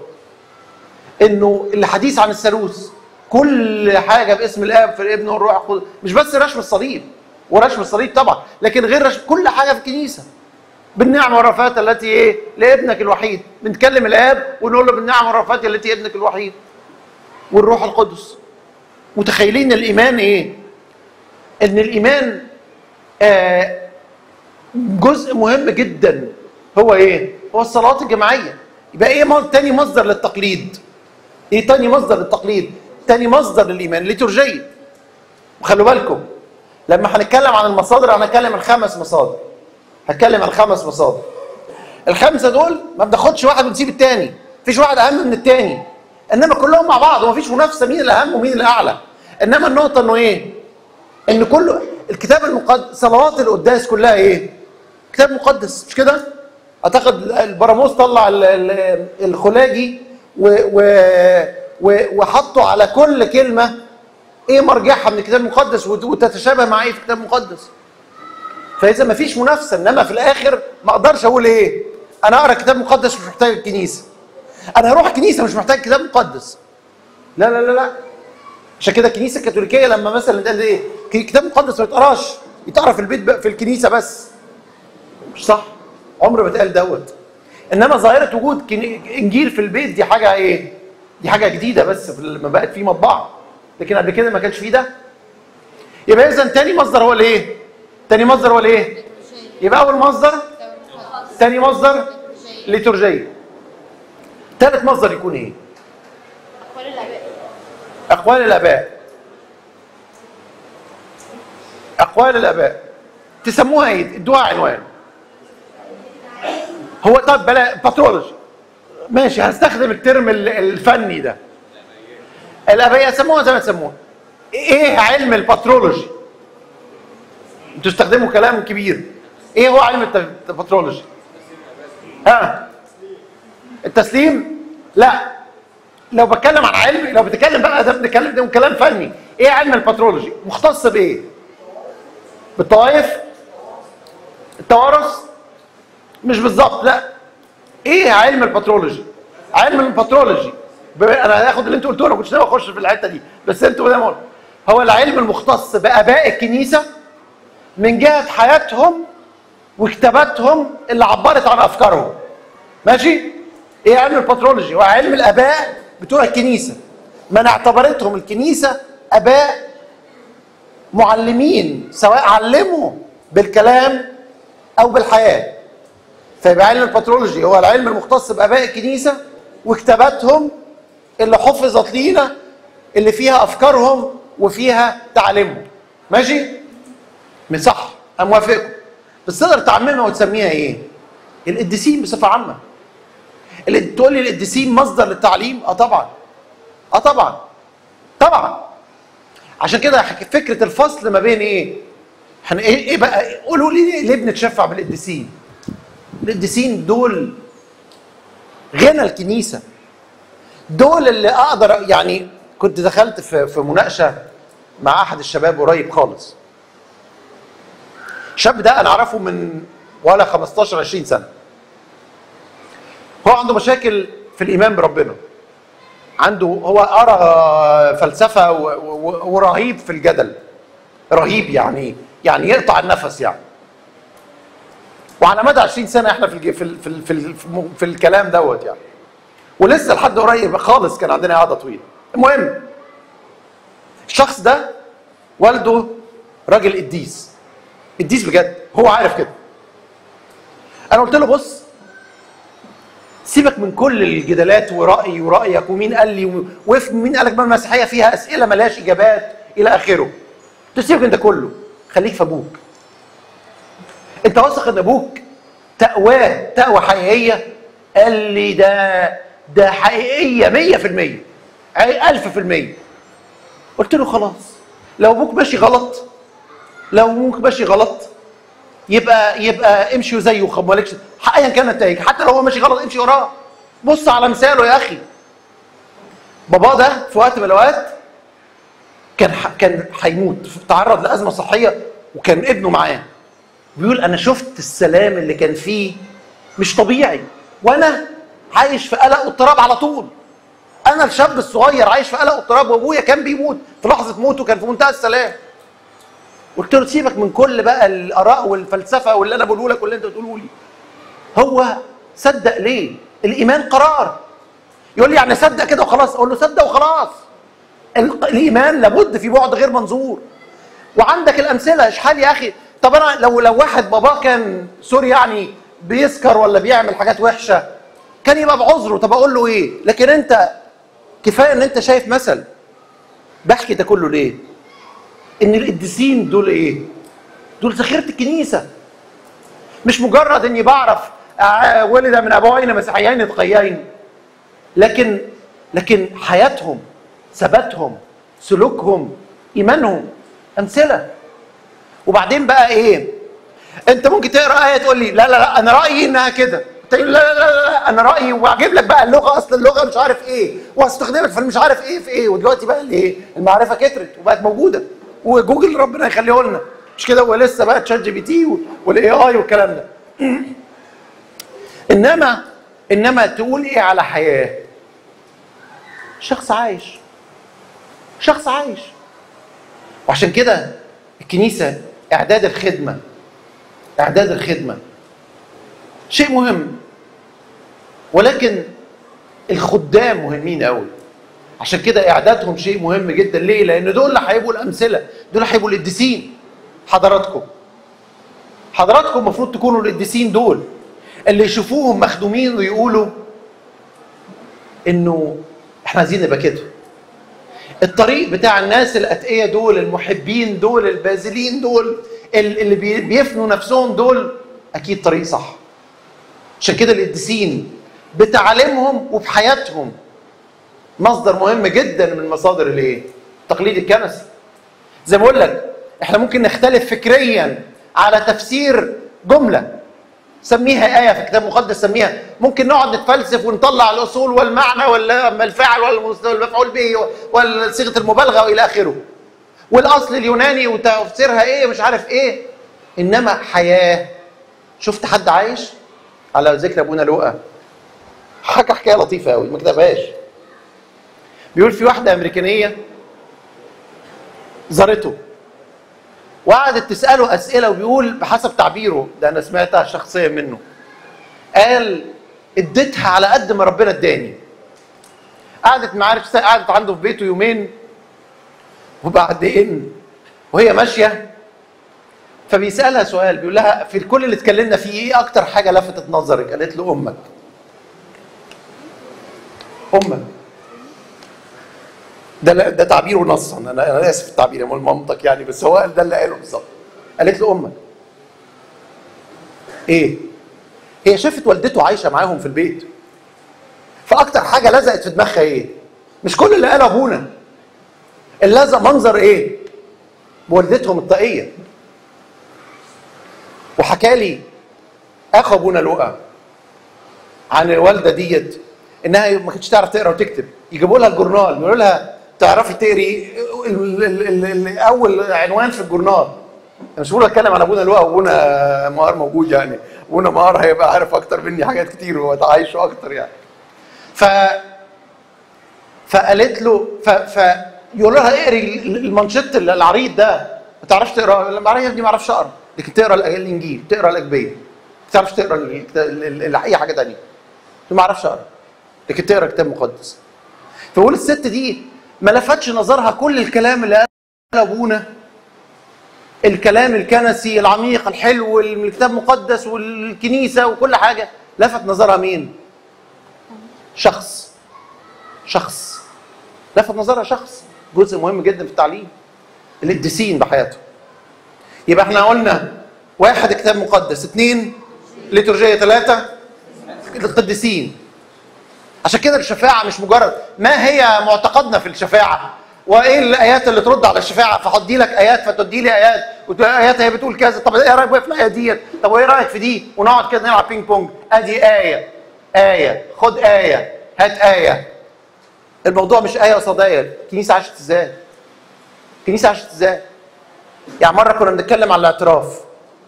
انه الحديث عن الثالوث كل حاجه باسم الاب في الابن والروح القدس مش بس رشم الصليب ورشم الصليب طبعا لكن غير رشم كل حاجه في الكنيسه بالنعمه والرفات التي ايه لابنك الوحيد بنتكلم الاب ونقول له بالنعمه والرفات التي ابنك الوحيد والروح القدس متخيلين الايمان ايه ان الايمان آه جزء مهم جدا هو ايه هو الصلوات الجماعيه يبقى ايه مص- تاني مصدر للتقليد ايه تاني مصدر للتقليد تاني مصدر للايمان الليتورجيه وخلوا بالكم لما هنتكلم عن المصادر هنتكلم عن خمس مصادر هتكلم عن خمس مصادر الخمسه دول ما بناخدش واحد ونسيب التاني مفيش واحد اهم من التاني انما كلهم مع بعض ومفيش منافسه مين الاهم ومين الاعلى انما النقطه انه ايه ان كله الكتاب المقدس صلوات القداس كلها ايه كتاب مقدس مش كده اعتقد البراموس طلع ال- ال- الخلاجي و و و وحطوا على كل كلمه ايه مرجعها من الكتاب المقدس وت- وتتشابه مع ايه في الكتاب المقدس فاذا ما فيش منافسه انما في الاخر ما اقدرش اقول ايه انا اقرا كتاب مقدس مش محتاج الكنيسه انا هروح الكنيسه مش محتاج كتاب مقدس لا لا لا لا عشان كده الكنيسه الكاثوليكيه لما مثلا قال ايه كتاب مقدس ما يتقراش يتقرا في البيت بقى في الكنيسه بس مش صح عمر ما اتقال دوت انما ظاهره وجود كن- انجيل في البيت دي حاجه ايه دي حاجه جديده بس في لما بقت في مطبعه لكن قبل كده ما كانش فيه ده يبقى اذا تاني مصدر هو الايه تاني مصدر هو الايه يبقى اول مصدر تاني مصدر ليتورجيه ثالث مصدر يكون ايه أقوال الآباء اقوال الاباء اقوال الاباء تسموها ايه ادوها عنوان هو طب بلا باثولوجي ماشي هنستخدم الترم ال- الفني ده الاباء يسموها زي ما تسموها ايه علم الباثولوجي انتوا تستخدموا كلام كبير ايه هو علم الت- الباثولوجي ها التسليم لا لو بتكلم عن علم لو بتتكلم بقى ده بنتكلم ده كلام فني ايه علم الباثولوجي مختص بايه بالطوائف التوارث مش بالظبط لا ايه علم الباثولوجي علم الباثولوجي ب- انا هاخد اللي انتوا قلتوه انا كنتش ناوي اخش في الحته دي بس انتوا زي ما قلت هو العلم المختص باباء الكنيسه من جهه حياتهم وكتاباتهم اللي عبرت عن افكارهم ماشي ايه علم الباثولوجي هو علم الاباء بتوع الكنيسه من اعتبرتهم الكنيسه اباء معلمين سواء علموا بالكلام او بالحياه فيبقى علم الباثولوجي هو العلم المختص باباء الكنيسه وكتاباتهم اللي حفظت لينا اللي فيها افكارهم وفيها تعاليمهم ماشي من صح انا موافقكم بس تقدر تعممها وتسميها ايه القديسين بصفه عامه اللي تقول لي القديسين مصدر للتعليم اه طبعا اه طبعا طبعا عشان كده حك- فكره الفصل ما بين ايه احنا ايه ايه بقى قولوا لي ليه بنتشفع بالقديسين القديسين دول غنى الكنيسه دول اللي اقدر يعني كنت دخلت في في مناقشه مع احد الشباب قريب خالص الشاب ده انا اعرفه من ولا 15 20 سنه هو عنده مشاكل في الايمان بربنا عنده هو قرا فلسفه و- و- ورهيب في الجدل رهيب يعني يعني يقطع النفس يعني وعلى مدى 20 سنه احنا في الج- في ال- في ال- في, ال- في, م- في الكلام دوت يعني ولسه لحد قريب خالص كان عندنا قعده طويله المهم الشخص ده والده راجل قديس قديس بجد هو عارف كده انا قلت له بص سيبك من كل الجدالات ورأيي ورأيك ومين قال لي وف مين قال لك بقى المسيحية فيها أسئلة ملهاش إجابات إلى آخره. تسيبك من ده كله خليك في أبوك. أنت واثق إن أبوك تقواه تقوى حقيقية؟ قال لي ده ده حقيقية 100% عي- 1000% قلت له خلاص لو أبوك ماشي غلط لو أبوك ماشي غلط يبقى يبقى امشي زيه وخب مالكش ايا كان النتائج حتى لو هو ماشي غلط امشي وراه بص على مثاله يا اخي بابا ده في وقت من الاوقات كان ح... كان هيموت تعرض لازمه صحيه وكان ابنه معاه بيقول انا شفت السلام اللي كان فيه مش طبيعي وانا عايش في قلق واضطراب على طول انا الشاب الصغير عايش في قلق واضطراب وابويا كان بيموت في لحظه موته كان في منتهى السلام قلت له سيبك من كل بقى الاراء والفلسفه واللي انا بقوله لك واللي انت بتقوله لي هو صدق ليه الايمان قرار يقول لي يعني صدق كده وخلاص اقول له صدق وخلاص ال- الايمان لابد في بعد غير منظور وعندك الامثله اشحال يا اخي طب انا لو لو واحد باباه كان سوري يعني بيسكر ولا بيعمل حاجات وحشه كان يبقى بعذره طب اقول له ايه لكن انت كفايه ان انت شايف مثل بحكي ده كله ليه ان القديسين دول ايه دول ذخيره الكنيسه مش مجرد اني بعرف آه، ولد من ابوين مسيحيين تقيين لكن لكن حياتهم ثباتهم سلوكهم ايمانهم امثله وبعدين بقى ايه انت ممكن تقرا ايه تقول لي لا لا لا انا رايي انها كده تقول لا لا لا, لا انا رايي واجيب لك بقى اللغه اصل اللغه مش عارف ايه واستخدمك في مش عارف ايه في ايه ودلوقتي بقى الايه المعرفه كترت وبقت موجوده وجوجل ربنا يخليه لنا مش كده ولسه بقى تشات جي بي تي والاي اي والكلام ده انما انما تقول ايه على حياه شخص عايش شخص عايش وعشان كده الكنيسه اعداد الخدمه اعداد الخدمه شيء مهم ولكن الخدام مهمين قوي عشان كده اعدادهم شيء مهم جدا ليه لان دول اللي هيبقوا الامثله دول هيبقوا القديسين حضراتكم حضراتكم المفروض تكونوا القديسين دول اللي يشوفوهم مخدومين ويقولوا انه احنا عايزين نبقى كده الطريق بتاع الناس الاتقياء دول المحبين دول البازلين دول ال- اللي بي- بيفنوا نفسهم دول اكيد طريق صح عشان كده القديسين بتعاليمهم وبحياتهم مصدر مهم جدا من مصادر الايه؟ التقليد الكنسي. زي ما بقول لك احنا ممكن نختلف فكريا على تفسير جمله سميها آية في الكتاب المقدس سميها ممكن نقعد نتفلسف ونطلع الأصول والمعنى ولا الفاعل والمفعول به وصيغة المبالغة وإلى آخره والأصل اليوناني وتفسيرها إيه مش عارف إيه إنما حياة شفت حد عايش على ذكر أبونا لوقا حكى حكاية لطيفة أوي ما كتبهاش بيقول في واحدة أمريكانية زارته وقعدت تساله اسئله وبيقول بحسب تعبيره ده انا سمعتها شخصيا منه قال اديتها على قد ما ربنا اداني قعدت معاه قعدت عنده في بيته يومين وبعدين وهي ماشيه فبيسالها سؤال بيقول لها في كل اللي اتكلمنا فيه ايه اكتر حاجه لفتت نظرك قالت له امك امك ده ده تعبيره نصا انا انا اسف في التعبير يا مول مامتك يعني بس هو قال ده اللي قاله بالظبط قالت له امك ايه هي شافت والدته عايشه معاهم في البيت فاكتر حاجه لزقت في دماغها ايه مش كل اللي قاله ابونا اللي لزق منظر ايه بوالدتهم الطاقيه وحكى لي اخو ابونا لؤى عن الوالده ديت انها ما كانتش تعرف تقرا وتكتب يجيبوا لها الجورنال يقولوا لها تعرفي تقري ال- ال- ال- ال- اول عنوان في الجورنال انا مش بقول اتكلم عن ابونا لؤى وابونا مهار موجود يعني ابونا مهار هيبقى عارف اكتر مني حاجات كتير وهو عايشه اكتر يعني ف فقالت له ف... ف يقول لها اقري المانشيت العريض ده ما تعرفش تقرا لما يا ابني ما اعرفش اقرا لكن تقرا الانجيل تقرا الاجبيه ما تعرفش تقرا ال- ال- ال- اي حاجه ثانيه ما اعرفش اقرا لكن تقرا كتاب مقدس فبقول الست دي ما لفتش نظرها كل الكلام اللي قاله ابونا الكلام الكنسي العميق الحلو الكتاب المقدس والكنيسه وكل حاجه لفت نظرها مين؟ شخص شخص لفت نظرها شخص جزء مهم جدا في التعليم القديسين بحياته يبقى احنا قلنا واحد كتاب مقدس اثنين ليتورجية ثلاثة القديسين عشان كده الشفاعة مش مجرد ما هي معتقدنا في الشفاعة وايه الايات اللي ترد على الشفاعة فهدي لك ايات فتدي لي ايات وايات هي بتقول كذا طب ايه رايك بقى في الايه ديت طب وايه رايك في دي ونقعد كده نلعب بينج بونج ادي ايه ايه خد ايه هات ايه الموضوع مش ايه قصاد ايه الكنيسه عاشت ازاي الكنيسه عاشت ازاي يعني مره كنا بنتكلم على الاعتراف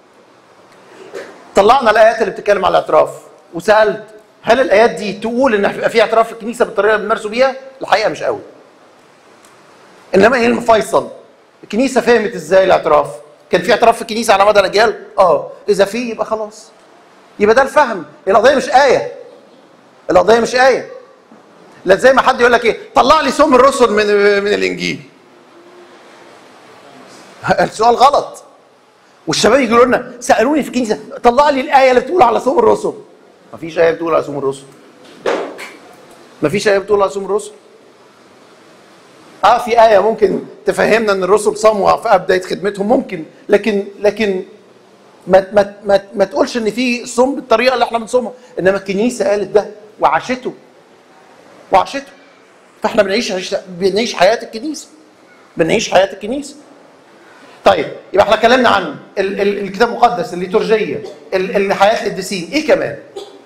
طلعنا الايات اللي بتتكلم على الاعتراف وسالت هل الايات دي تقول ان يبقى في اعتراف في الكنيسه بالطريقه اللي بنمارسوا بيها الحقيقه مش قوي انما ايه المفيصل الكنيسه فهمت ازاي الاعتراف كان في اعتراف في الكنيسه على مدى الاجيال اه اذا في يبقى خلاص يبقى ده الفهم القضيه مش ايه القضيه مش ايه لا زي ما حد يقول لك ايه طلع لي سم الرسل من من الانجيل السؤال غلط والشباب يقولوا لنا سالوني في الكنيسه طلع لي الايه اللي بتقول على سم الرسل مفيش ايه بتقول على سم الرسل مفيش ايه بتقول على سم الرسل اه في ايه ممكن تفهمنا ان الرسل صاموا في بدايه خدمتهم ممكن لكن لكن ما ما ما, ما تقولش ان في صوم بالطريقه اللي احنا بنصومها انما الكنيسه قالت ده وعاشته وعاشته فاحنا بنعيش بنعيش حياه الكنيسه بنعيش حياه الكنيسه طيب يبقى احنا اتكلمنا عن ال ال الكتاب المقدس الليتورجيه ال- ال- حياه القديسين ايه كمان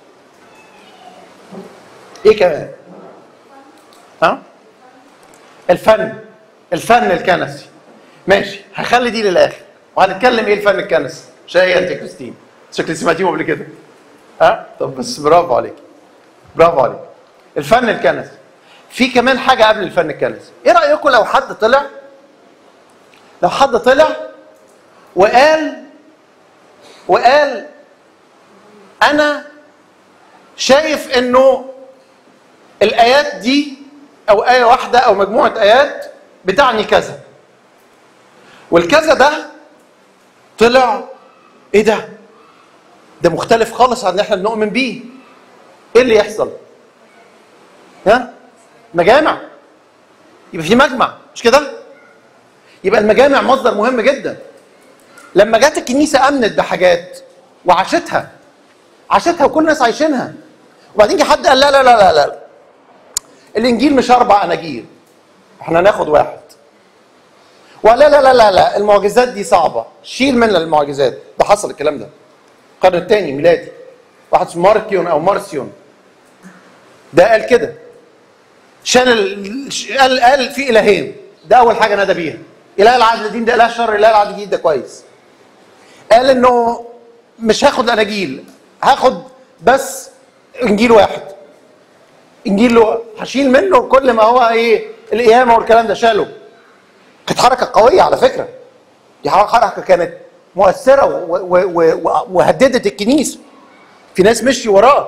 ايه كمان ها الفن الفن الكنسي ماشي هخلي دي للاخر وهنتكلم ايه الفن الكنسي مش هي انت يا كريستين شكل سمعتيهم قبل كده ها طب بس برافو عليك برافو عليك الفن الكنسي في كمان حاجه قبل الفن الكنسي ايه رايكم لو حد طلع لو حد طلع وقال وقال انا شايف انه الايات دي او ايه واحده او مجموعه ايات بتعني كذا والكذا ده طلع ايه ده ده مختلف خالص عن اللي احنا بنؤمن بيه ايه اللي يحصل ها مجامع يبقى في مجمع مش كده يبقى المجامع مصدر مهم جدا لما جت الكنيسه امنت بحاجات وعاشتها عاشتها وكل الناس عايشينها وبعدين جه حد قال لا لا لا لا لا الانجيل مش اربع اناجيل احنا هناخد واحد ولا لا لا لا لا المعجزات دي صعبه شيل منها المعجزات ده حصل الكلام ده القرن الثاني ميلادي واحد اسمه ماركيون او مارسيون ده قال كده شان ال... قال قال في الهين ده اول حاجه نادى بيها اله العدل الدين ده اله الشر اله العدل الدين ده كويس قال انه مش هاخد الاناجيل هاخد بس انجيل واحد انجيل له هشيل منه كل ما هو ايه القيامه والكلام ده شاله كانت حركه قويه على فكره دي حركه كانت مؤثره و- و- و- وهددت الكنيسه في ناس مشي وراه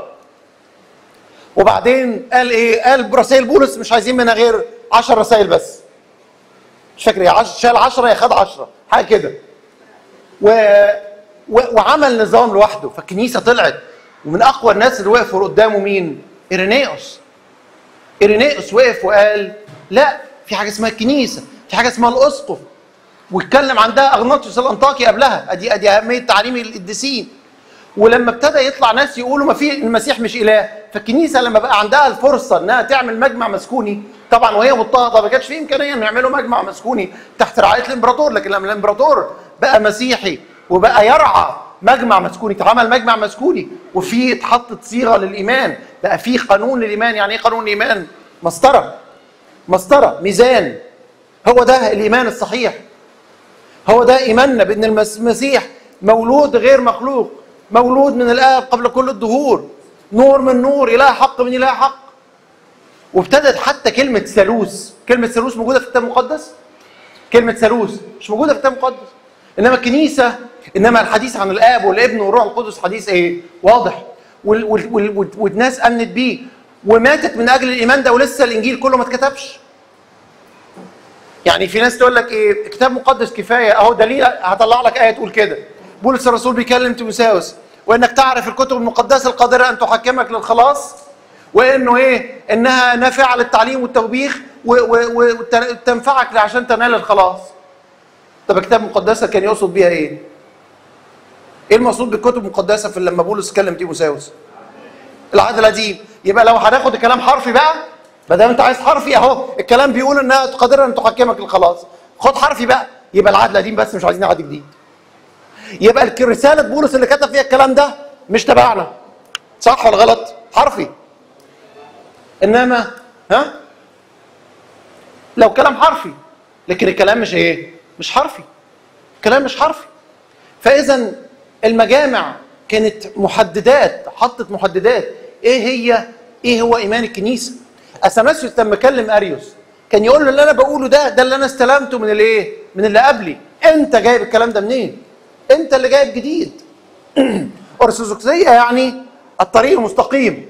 وبعدين قال ايه قال رسائل بولس مش عايزين منها غير 10 رسائل بس مش فاكر يا عش- شال 10 يا خد 10 حاجه كده و... و... وعمل نظام لوحده فالكنيسه طلعت ومن اقوى الناس اللي وقفوا قدامه مين؟ ايرينيوس ايرينيوس وقف وقال لا في حاجه اسمها الكنيسه في حاجه اسمها الاسقف واتكلم عن ده اغناطيوس الانطاكي قبلها ادي ادي اهميه تعليم القديسين ولما ابتدى يطلع ناس يقولوا ما في المسيح مش اله فالكنيسه لما بقى عندها الفرصه انها تعمل مجمع مسكوني طبعا وهي مضطهده ما كانش في امكانيه ان يعملوا مجمع مسكوني تحت رعايه الامبراطور لكن لما الامبراطور بقى مسيحي وبقى يرعى مجمع مسكوني اتعمل مجمع مسكوني وفي اتحطت صيغه للايمان بقى في قانون للايمان يعني ايه قانون الايمان مسطره مسطره ميزان هو ده الايمان الصحيح هو ده ايماننا بان المس- المسيح مولود غير مخلوق مولود من الاب قبل كل الدهور نور من نور اله حق من اله حق وابتدت حتى كلمه ثالوث كلمه ثالوث موجوده في الكتاب المقدس كلمه ثالوث مش موجوده في الكتاب المقدس انما الكنيسه انما الحديث عن الاب والابن والروح القدس حديث ايه واضح وال وال وال وال والناس امنت بيه وماتت من اجل الايمان ده ولسه الانجيل كله ما اتكتبش يعني في ناس تقول لك ايه كتاب مقدس كفايه اهو دليل هطلع لك ايه تقول كده بولس الرسول بيكلم تيموساوس وانك تعرف الكتب المقدسه القادره ان تحكمك للخلاص وانه ايه انها نافعه للتعليم والتوبيخ و- و- وتنفعك عشان تنال الخلاص طب الكتاب المقدسه كان يقصد بيها ايه ايه المقصود بالكتب المقدسه في لما بولس كلم تيموساوس العهد القديم يبقى لو هناخد الكلام حرفي بقى ما دام انت عايز حرفي اهو الكلام بيقول انها قادره ان تحكمك للخلاص خد حرفي بقى يبقى العهد القديم بس مش عايزين عهد جديد يبقى الك- رساله بولس اللي كتب فيها الكلام ده مش تبعنا صح ولا غلط حرفي انما ها لو كلام حرفي لكن الكلام مش ايه مش حرفي الكلام مش حرفي فاذا المجامع كانت محددات حطت محددات ايه هي ايه هو ايمان الكنيسه اثناسيوس لما كلم اريوس كان يقول له اللي انا بقوله ده ده اللي انا استلمته من الايه من اللي قبلي انت جايب الكلام ده منين انت اللي جايب جديد ارثوذكسيه يعني الطريق المستقيم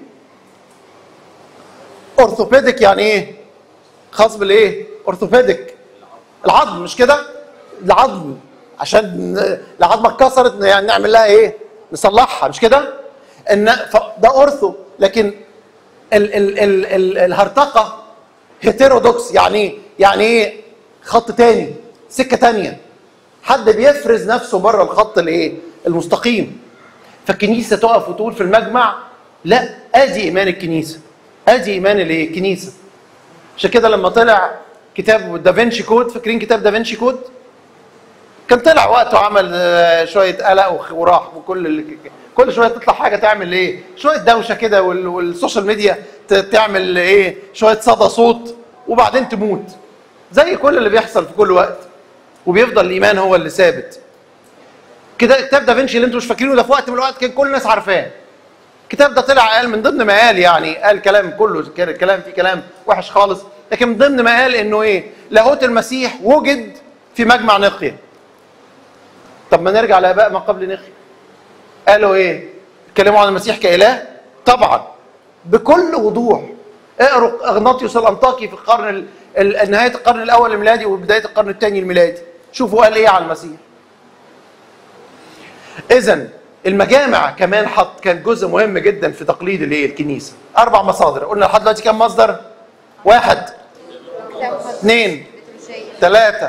اورثوبيديك يعني ايه خاص بالايه اورثوبيديك العظم مش كده العظم عشان العظمه اتكسرت يعني نعمل لها ايه نصلحها مش كده ان ف- ده اورثو لكن ال ال ال ال الهرطقه هيتيرودوكس يعني ايه يعني ايه خط تاني سكه تانيه حد بيفرز نفسه بره الخط الايه المستقيم فالكنيسه تقف وتقول في المجمع لا ادي ايمان الكنيسه ادي ايمان الايه الكنيسه عشان كده لما طلع كتاب دافنشي كود فاكرين كتاب دافنشي كود كان طلع وقته عمل آه، شويه قلق وخ- وراح وكل اللي كل شويه تطلع حاجه تعمل ايه شويه دوشه كده وال- والسوشيال ميديا ت- تعمل ايه شويه صدى صوت وبعدين تموت زي كل اللي بيحصل في كل وقت وبيفضل الايمان هو اللي ثابت كده كتاب دافنشي اللي انتم مش فاكرينه ده في وقت من الاوقات كان كل الناس عارفاه الكتاب ده طلع قال من ضمن ما قال يعني قال كلام كله كان الكلام فيه كلام وحش خالص لكن من ضمن ما قال انه ايه لاهوت المسيح وجد في مجمع نقيه طب ما نرجع لاباء ما قبل نقيه قالوا ايه اتكلموا عن المسيح كاله طبعا بكل وضوح اقروا اغناطيوس الانطاكي في القرن ال- ال- نهايه القرن الاول الميلادي وبدايه القرن الثاني الميلادي شوفوا قال ايه على المسيح اذا المجامع كمان حط كان جزء مهم جدا في تقليد الايه الكنيسه اربع مصادر قلنا لحد دلوقتي كام مصدر واحد اثنين ثلاثه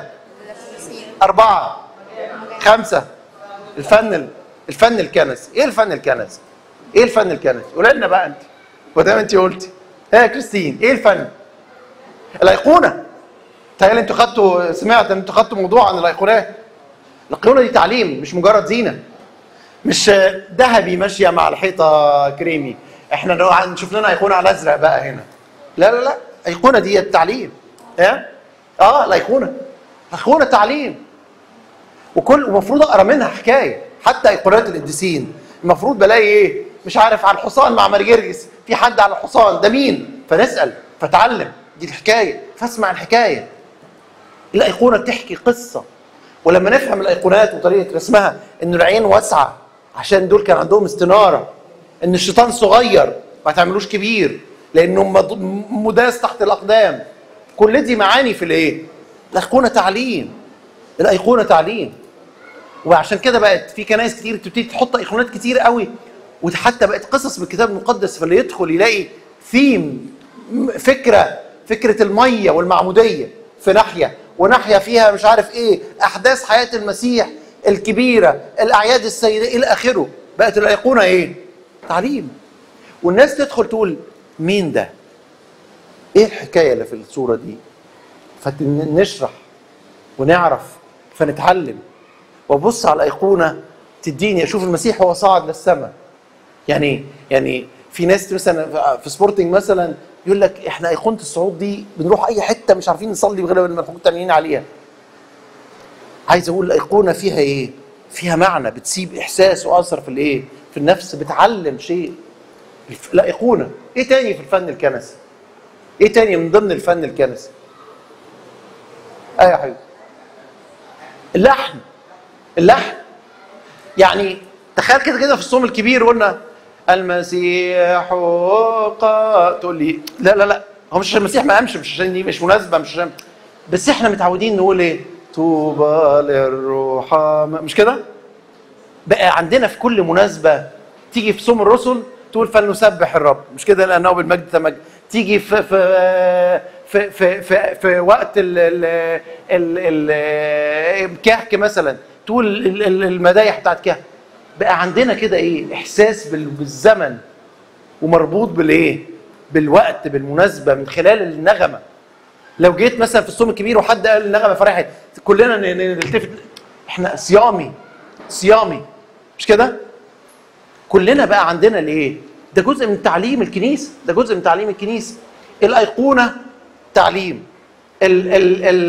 اربعه خمسه الفن ال- الفن الكنسي ايه الفن الكنسي ايه الفن الكنسي قول لنا بقى انت ودام انت قلتي ها يا كريستين ايه الفن الايقونه تخيل انتوا خدتوا سمعت ان انتوا خدتوا موضوع عن الايقونات الايقونه دي تعليم مش مجرد زينه مش ذهبي ماشيه مع الحيطه كريمي احنا لو نشوف لنا ايقونه على ازرق بقى هنا لا لا لا ايقونه دي التعليم ها اه الايقونه ايقونه تعليم وكل ومفروض اقرا منها حكايه حتى ايقونات القديسين المفروض بلاقي ايه مش عارف على الحصان مع مرجرجس في حد على الحصان ده مين فنسال فتعلم دي الحكايه فاسمع الحكايه الايقونه بتحكي قصه ولما نفهم الايقونات وطريقه رسمها ان العين واسعه عشان دول كان عندهم استناره ان الشيطان صغير ما تعملوش كبير لانه مض- مداس تحت الاقدام كل دي معاني في الايه الايقونه تعليم الايقونه تعليم وعشان كده بقت في كنائس كتير تبتدي تحط ايقونات كتير قوي وحتى بقت قصص بالكتاب المقدس فاللي يدخل يلاقي ثيم م- فكره فكره الميه والمعموديه في ناحيه وناحيه فيها مش عارف ايه احداث حياه المسيح الكبيره الاعياد السيده الى اخره بقت الايقونه ايه تعليم والناس تدخل تقول مين ده ايه الحكايه اللي في الصوره دي فنشرح ونعرف فنتعلم وابص على الايقونه تديني اشوف المسيح وهو صاعد للسماء يعني يعني في ناس مثلا في سبورتنج مثلا يقول لك احنا ايقونه الصعود دي بنروح اي حته مش عارفين نصلي غير لما نكون تانيين عليها عايز اقول الايقونه فيها ايه فيها معنى بتسيب احساس واثر في الايه في النفس بتعلم شيء الف- الايقونه ايه تاني في الفن الكنسي ايه تاني من ضمن الفن الكنسي ايوه يا حبيبي اللحن اللحن يعني تخيل كده كده في الصوم الكبير قلنا المسيح قا تقول لي لا لا لا هو مش عشان المسيح ما قامش مش عشان دي مش مناسبه مش عشان بس احنا متعودين نقول ايه طوبى للرحماء مش كده بقى عندنا في كل مناسبه تيجي في صوم الرسل تقول فلنسبح الرب مش كده لانه بالمجد تمجد تيجي في في في في في, في وقت ال ال ال ال كهك مثلا تقول ال- ال- المدايح بتاعت كهك بقى عندنا كده ايه احساس بال- بالزمن ومربوط بالايه بالوقت بالمناسبه من خلال النغمه لو جيت مثلا في الصوم الكبير وحد قال النغمه فرحت كلنا ن- ن- نلتفت احنا صيامي صيامي مش كده كلنا بقى عندنا الايه ده جزء من تعليم الكنيسه ده جزء من تعليم الكنيسه الايقونه تعليم ال ال ال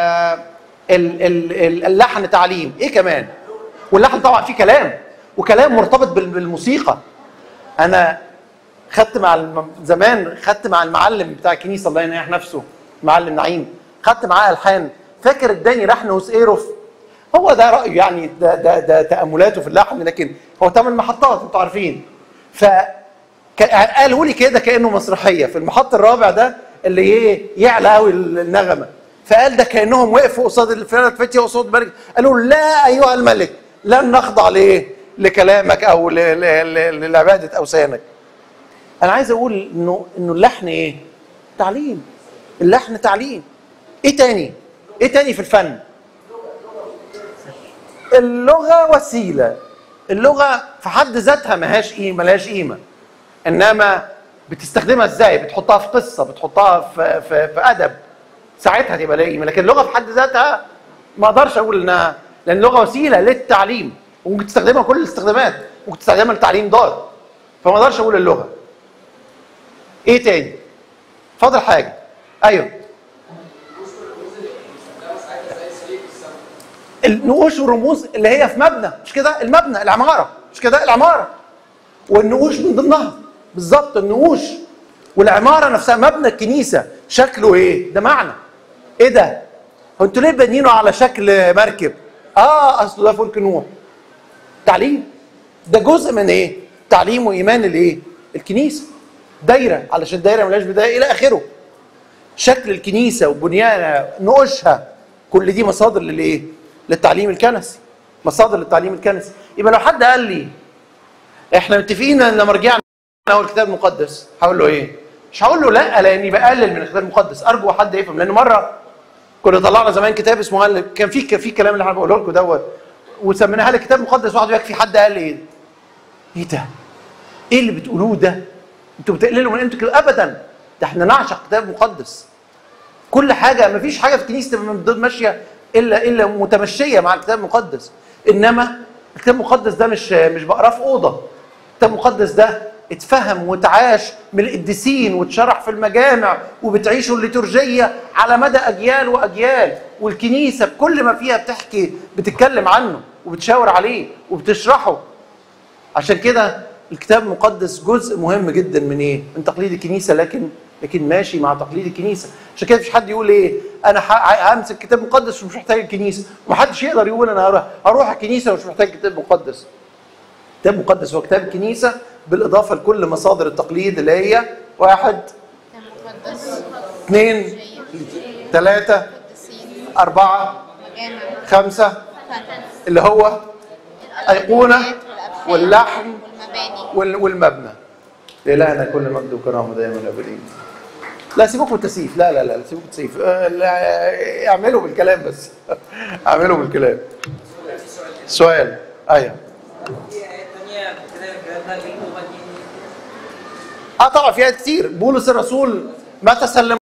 ال ال ال اللحن تعليم ايه كمان واللحن طبعا فيه كلام وكلام مرتبط بال- بالموسيقى انا خدت مع الم... زمان خدت مع المعلم بتاع الكنيسه الله ينيح نفسه معلم نعيم خدت معاه الحان فاكر اداني لحن وسقيرف هو ده رايه يعني ده ده ده تاملاته في اللحن لكن هو ثمان محطات انتوا عارفين ف ك- قالوا لي كده كانه مسرحيه في المحط الرابع ده اللي ايه يعلى قوي النغمه فقال ده كانهم وقفوا قصاد الفلانه فتيه قصاد الملك قالوا لا ايها الملك لن نخضع لايه لكلامك او ل- ل- ل- لعباده اوثانك انا عايز اقول انه انه اللحن ايه تعليم اللحن تعليم ايه تاني ايه تاني في الفن اللغه وسيله اللغه في حد ذاتها ملهاش قيمه ملهاش قيمه انما بتستخدمها ازاي بتحطها في قصه بتحطها في في, في ادب ساعتها تبقى لها قيمه لكن اللغه في حد ذاتها ما اقدرش اقول انها لان اللغه وسيله للتعليم وممكن تستخدمها كل الاستخدامات ممكن تستخدمها لتعليم دار فما اقدرش اقول اللغه ايه تاني فاضل حاجه ايوه النقوش والرموز اللي هي في مبنى مش كده المبنى العماره مش كده العماره والنقوش من ضمنها بالظبط النقوش والعماره نفسها مبنى الكنيسه شكله ايه؟ ده معنى ايه ده؟ هو انتوا ليه بانينه على شكل مركب؟ اه اصل ده فلك نوح تعليم ده جزء من ايه؟ تعليم وايمان الايه؟ الكنيسه دايره علشان دايره ملهاش بدايه الى اخره شكل الكنيسه وبنيانها نقوشها كل دي مصادر للايه؟ للتعليم الكنسي مصادر للتعليم الكنسي يبقى لو حد قال لي احنا متفقين ان لما رجعنا هو الكتاب المقدس هقول له ايه؟ مش هقول له لا لاني بقلل من الكتاب المقدس ارجو حد يفهم لان مره كنا طلعنا زمان كتاب اسمه هل كان في كان في كلام اللي انا بقوله لكم دوت وسميناها لك كتاب مقدس واحد يكفي حد قال لي ايه؟ ايه ده؟ ايه اللي بتقولوه ده؟ انتوا بتقللوا من قيمته كده ابدا ده احنا نعشق كتاب مقدس كل حاجه ما فيش حاجه في الكنيسه تبقى من ضمن ماشيه الا الا متمشيه مع الكتاب المقدس انما الكتاب المقدس ده مش مش بقراه في اوضه الكتاب المقدس ده اتفهم واتعاش من القديسين واتشرح في المجامع وبتعيشوا الليتورجيه على مدى اجيال واجيال والكنيسه بكل ما فيها بتحكي بتتكلم عنه وبتشاور عليه وبتشرحه عشان كده الكتاب المقدس جزء مهم جدا من ايه؟ من تقليد الكنيسه لكن لكن ماشي مع تقليد الكنيسه، عشان كده مفيش حد يقول ايه؟ انا ح- همسك الكتاب المقدس ومش محتاج الكنيسه، ومحدش يقدر يقول انا هروح هروح الكنيسه ومش محتاج كتاب مقدس. الكتاب المقدس هو كتاب الكنيسه بالاضافه لكل مصادر التقليد اللي هي واحد مقدس اثنين ثلاثة قدسين أربعة مجامع خمسة فتن اللي هو أيقونة والأبخال واللحم والمباني وال- والمبنى لإلهنا كل مجد وكرامة دائما أبدين لا سيبوكم التسييف لا لا لا سيبوكم التسييف آه، لا، اعملوا بالكلام بس اعملوا بالكلام سؤال ايوه في آيات تانية بتتكلم الكلام ده ليه مغنيين اه طبعا في ايات كتير بولس الرسول متى سلم